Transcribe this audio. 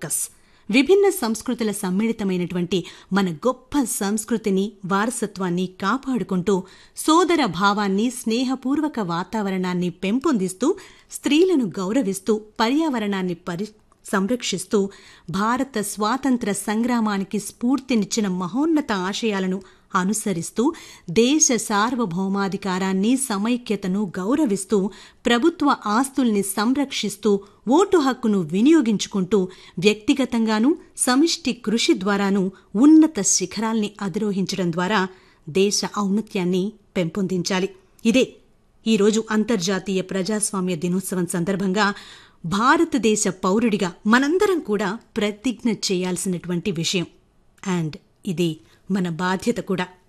focus విభిన్న సంస్కృతుల సమ్మిళితమైనటువంటి మన గొప్ప సంస్కృతిని వారసత్వాన్ని కాపాడుకుంటూ సోదర భావాన్ని స్నేహపూర్వక వాతావరణాన్ని పెంపొందిస్తూ స్త్రీలను గౌరవిస్తూ పర్యావరణాన్ని పరి సంరక్షిస్తూ భారత స్వాతంత్ర సంగ్రామానికి స్ఫూర్తినిచ్చిన మహోన్నత ఆశయాలను అనుసరిస్తూ దేశ సార్వభౌమాధికారాన్ని సమైక్యతను గౌరవిస్తూ ప్రభుత్వ ఆస్తుల్ని సంరక్షిస్తూ ఓటు హక్కును వినియోగించుకుంటూ వ్యక్తిగతంగానూ సమిష్టి కృషి ద్వారానూ ఉన్నత శిఖరాల్ని అధిరోహించడం ద్వారా దేశ ఔన్నత్యాన్ని పెంపొందించాలి ఇదే ఈరోజు అంతర్జాతీయ ప్రజాస్వామ్య దినోత్సవం సందర్భంగా భారతదేశ పౌరుడిగా మనందరం కూడా ప్రతిజ్ఞ చేయాల్సినటువంటి విషయం అండ్ ఇది మన బాధ్యత కూడా